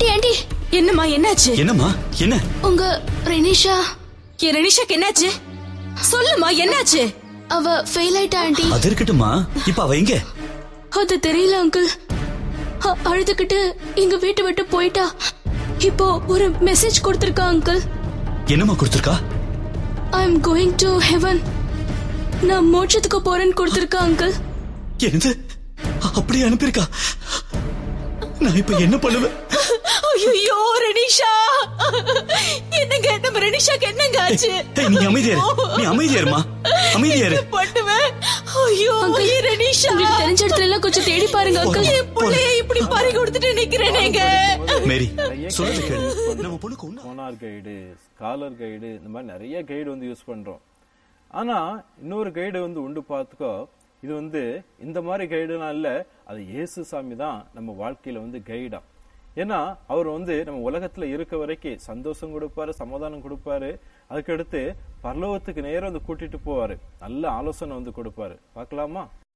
Aunty aunty என்னம்மா என்னாச்சு என்னம்மா என்ன உங்க ரெனிஷா என் ரெனிஷாக்கு என்னாச்சு சொல்லுமா என்னாச்சு அவ ஃபெயில் ஆயிட்டா ஆண்டி அது இருக்கட்டும்மா இப்ப அவ எங்க அது தெரியல அங்கிள் அ- அழுதுகிட்டு எங்க வீட்டை விட்டு போயிட்டா இப்போ ஒரு மெசேஜ் கொடுத்திருக்கா அங்கிள் என்னம்மா கொடுத்துருக்கா I am going to heaven நான் மோட்சத்துக்கு போறேன்னு கொடுத்திருக்கா அங்கிள் என்னது அப்படியே அனுப்பியிருக்கா நான் இப்ப என்ன பண்ணுவேன் ஐயோ ரெனிஷா என்னங்க நம்ம ரெனிஷாக்கு என்னங்க ஆச்சு ஏய், நீ அமைதியா இரு நீ அமைதியா இருமா அமைதியா இரு பண்ணுவேன் ஐயோ அங்கிள் என் ரெனிஷா உங்களுக்கு தெரிஞ்ச இடத்துல எல்லாம் கொஞ்சம் தேடி பாருங்க அங்கிள் என் புள்ளைய இப்படி பறி கொடுத்துட்டு நிக்கிறேனேங்க மேரி நிறைய சொல்றது guide கேளு use பண்றோம். நம்ம பொண்ணுக்கு ஒண்ணு சோனார் கைடு ஸ்காலர் கைடு இந்த மாதிரி நிறைய கைடு வந்து யூஸ் பண்றோம் ஆனா இன்னொரு கைடு வந்து உண்டு பார்த்துக்கோ இது வந்து இந்த மாதிரி கைடுலாம் இல்ல அது இயேசு சாமி தான் நம்ம வாழ்க்கையில வந்து கைடா ஏன்னா அவர் வந்து நம்ம உலகத்துல இருக்க வரைக்கும் சந்தோஷம் கொடுப்பாரு சமாதானம் கொடுப்பாரு அதுக்கடுத்து பரலோகத்துக்கு நேரம் வந்து கூட்டிட்டு போவாரு நல்ல ஆலோசனை வந்து கொடுப்பாரு பார்க்கலாமா